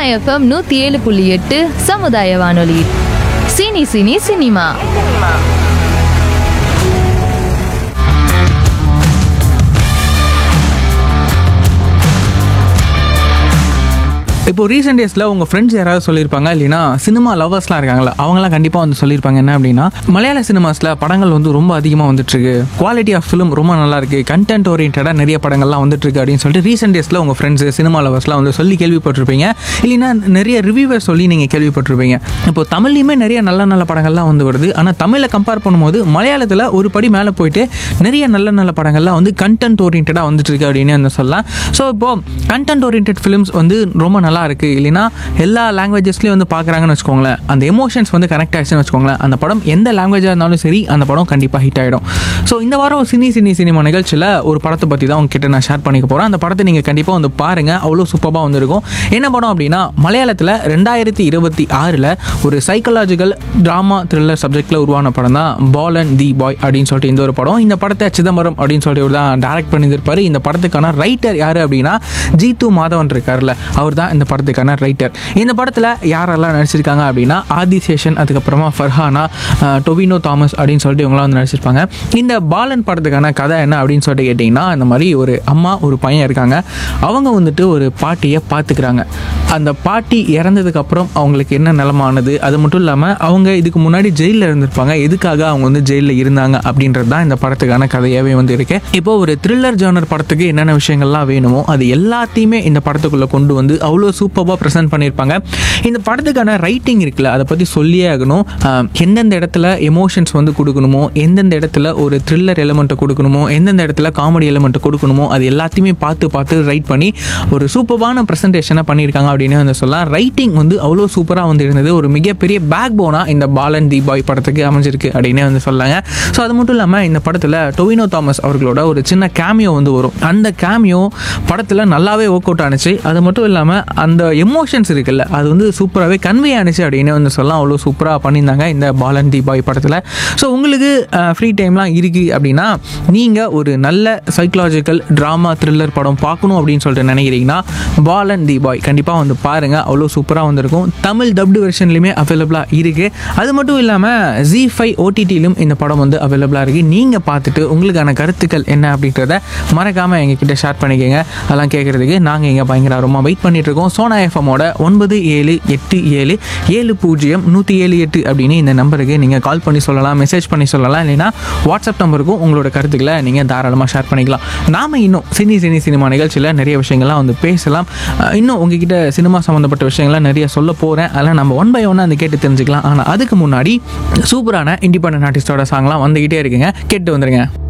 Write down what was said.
FM நூற்றி ஏழு புள்ளி எட்டு சமுதாய வானொலி சினி சினி சினிமா இப்போ ரீசெண்ட் டேஸில் உங்கள் ஃப்ரெண்ட்ஸ் யாராவது சொல்லியிருப்பாங்க இல்லைன்னா சினிமா லவர்ஸ்லாம் இருக்காங்களா அவங்களாம் கண்டிப்பாக வந்து சொல்லியிருப்பாங்க என்ன அப்படின்னா மலையாள சினிமாஸில் படங்கள் வந்து ரொம்ப அதிகமாக வந்துட்டுருக்கு குவாலிட்டி ஆஃப் ஃபிலிம் ரொம்ப நல்லா இருக்கு கண்டென்ட் ஓரியன்டாக நிறைய படங்கள்லாம் வந்துட்டுருக்கு அப்படின்னு சொல்லிட்டு ரீசெண்ட் டேஸில் உங்கள் ஃப்ரெண்ட்ஸ் சினிமா லவர்ஸ்லாம் வந்து சொல்லி கேள்விப்பட்டிருப்பீங்க இல்லைன்னா நிறைய ரிவ்யூவர் சொல்லி நீங்கள் கேள்விப்பட்டிருப்பீங்க இப்போ தமிழ்லையுமே நிறைய நல்ல நல்ல படங்கள்லாம் வந்து வருது ஆனால் தமிழை கம்பேர் பண்ணும்போது மலையாளத்தில் ஒரு படி மேலே போயிட்டு நிறைய நல்ல நல்ல படங்கள்லாம் வந்து கண்டென்ட் ஓரியன்டாக வந்துட்டு இருக்கு அப்படின்னு வந்து சொல்லலாம் ஸோ இப்போ கண்டென்ட் ஓரியன்ட் ஃபிலிம்ஸ் வந்து ரொம்ப நல்லா இருக்கு இல்லைன்னா எல்லா லாங்குவேஜஸ்லேயும் வந்து பார்க்குறாங்கன்னு வச்சுக்கோங்களேன் அந்த எமோஷன்ஸ் வந்து கனெக்ட் ஆயிடுச்சுன்னு வச்சுக்கோங்களேன் அந்த படம் எந்த லாங்குவேஜாக இருந்தாலும் சரி அந்த படம் கண்டிப்பாக ஹிட் ஆகிடும் ஸோ இந்த வாரம் சினி சினி சினிமா நிகழ்ச்சியில் ஒரு படத்தை பற்றி தான் உங்ககிட்ட நான் ஷேர் பண்ணிக்க போகிறேன் அந்த படத்தை நீங்கள் கண்டிப்பாக வந்து பாருங்கள் அவ்வளோ சூப்பராக வந்திருக்கும் என்ன படம் அப்படின்னா மலையாளத்தில் ரெண்டாயிரத்தி இருபத்தி ஆறில் ஒரு சைக்கலாஜிக்கல் ட்ராமா த்ரில்லர் சப்ஜெக்டில் உருவான படம் தான் பால் அண்ட் தி பாய் அப்படின்னு சொல்லிட்டு இந்த ஒரு படம் இந்த படத்தை சிதம்பரம் அப்படின்னு சொல்லிட்டு இவர் தான் டேரக்ட் பண்ணியிருப்பார் இந்த படத்துக்கான ரைட்டர் யார் அப்படின்னா ஜீத்து மாதவன் இருக்கார்ல அவர் தான் இந்த படத்துக்கான ரைட்டர் இந்த படத்தில் யாரெல்லாம் நடிச்சிருக்காங்க அப்படின்னா ஆதிசேஷன் அதுக்கப்புறமா ஃபர்ஹானா அஹ், டொவினோ தாமஸ் அப்படின்னு சொல்லிட்டு இவங்களாம் வந்து நடிச்சிருப்பாங்க இந்த பாலன் படத்துக்கான கதை என்ன அப்படின்னு சொல்லிட்டு கேட்டிங்கன்னா இந்த மாதிரி ஒரு அம்மா ஒரு பையன் இருக்காங்க அவங்க வந்துட்டு ஒரு பாட்டியை பார்த்துக்கிறாங்க அந்த பாட்டி இறந்ததுக்கப்புறம் அவங்களுக்கு என்ன நிலமானது அது மட்டும் இல்லாமல் அவங்க இதுக்கு முன்னாடி ஜெயிலில் இருந்திருப்பாங்க எதுக்காக அவங்க வந்து ஜெயிலில் இருந்தாங்க அப்படின்றது தான் இந்த படத்துக்கான கதையாகவே வந்து இருக்கு இப்போ ஒரு த்ரில்லர் ஜானர் படத்துக்கு என்னென்ன விஷயங்கள்லாம் வேணுமோ அது எல்லாத்தையுமே இந்த படத்துக்குள்ளே கொண்டு வந்து அவ்வளோ சூப்பராக ப்ரெசென்ட் பண்ணியிருப்பாங்க இந்த படத்துக்கான ரைட்டிங் இருக்குல்ல அதை பற்றி சொல்லியே ஆகணும் ஆஹ் எந்தெந்த இடத்துல எமோஷன்ஸ் வந்து கொடுக்கணுமோ எந்தெந்த இடத்துல ஒரு த்ரில்லர் எலிமெண்ட்டை கொடுக்கணுமோ எந்தெந்த இடத்துல காமெடி எலிமெண்ட்டை கொடுக்கணுமோ அது எல்லாத்தையுமே பார்த்து பார்த்து ரைட் பண்ணி ஒரு சூப்பரான ப்ரெசன்டேஷனை பண்ணியிருக்காங்க அப்படின்னு வந்து சொல்லலாம் ரைட்டிங் வந்து அவ்வளோ சூப்பராக வந்து இருந்தது ஒரு மிகப்பெரிய பேக் போனாக இந்த பாலன் தி பாய் படத்துக்கு அமைஞ்சிருக்கு அப்படின்னு வந்து சொல்லாங்க ஸோ அது மட்டும் இல்லாமல் இந்த படத்தில் டொவினோ தாமஸ் அவர்களோட ஒரு சின்ன கேமியோ வந்து வரும் அந்த கேமியோ படத்தில் நல்லாவே ஒர்க் அவுட் ஆனிச்சு அது மட்டும் இல்லாமல் அந்த எமோஷன்ஸ் இருக்குல்ல அது வந்து சூப்பராகவே கன்வே ஆனிச்சு அப்படின்னு வந்து சொல்லலாம் அவ்வளோ சூப்பராக பண்ணியிருந்தாங்க இந்த பாலன் தி பாய் படத்தில் ஸோ உங்களுக்கு ஃப்ரீ டைம்லாம் இருக்குது அப்படின்னா நீங்கள் ஒரு நல்ல சைக்கலாஜிக்கல் ட்ராமா த்ரில்லர் படம் பார்க்கணும் அப்படின்னு சொல்லிட்டு நினைக்கிறீங்கன்னா பாலன் தி பாய் கண்டிப்பாக வந்து பாருங்கள் அவ்வளோ சூப்பராக வந்திருக்கும் தமிழ் டப்டு வெர்ஷன்லையுமே அவைலபிளாக இருக்குது அது மட்டும் இல்லாமல் ஜி ஃபைவ் ஓடிடியிலும் இந்த படம் வந்து அவைலபிளாக இருக்குது நீங்கள் பார்த்துட்டு உங்களுக்கான கருத்துக்கள் என்ன அப்படின்றத மறக்காமல் எங்ககிட்ட ஷேர் பண்ணிக்கோங்க அதெல்லாம் கேட்குறதுக்கு நாங்கள் இங்கே பயங்கர ரொம்ப வெயிட் பண்ணிட்டு இருக்கோம் சோனா எஃப்எம்மோட ஒன்பது ஏழு எட்டு ஏழு ஏழு பூஜ்ஜியம் நூற்றி ஏழு எட்டு அப்படின்னு இந்த நம்பருக்கு நீங்கள் கால் பண்ணி சொல்லலாம் மெசேஜ் பண்ணி சொல்லலாம் இல்லைன்னா வாட்ஸ்அப் நம்பருக்கும் உங்களோட கருத்துக்களை நீங்கள் தாராளமாக ஷேர் பண்ணிக்கலாம் நாம இன்னும் சினி சினி சினிமா நிகழ்ச்சியில் நிறைய விஷயங்கள்லாம் வந்து பேசலாம் அஹ் இன்னும் உங்ககிட்ட சினிமா சம்மந்தப்பட்ட விஷயங்கள்லாம் நிறைய சொல்ல போகிறேன் அதெல்லாம் நம்ம ஒன் பை ஒன்னாக அந்த கேட்டு தெரிஞ்சுக்கலாம் ஆனால் அதுக்கு முன்னாடி சூப்பரான இண்டிபெண்டன்ட் ஆர்டிஸ்டோட சாங்லாம் வந்துக்கிட்டே இருக்குங்க கேட்டு வந்துருங்க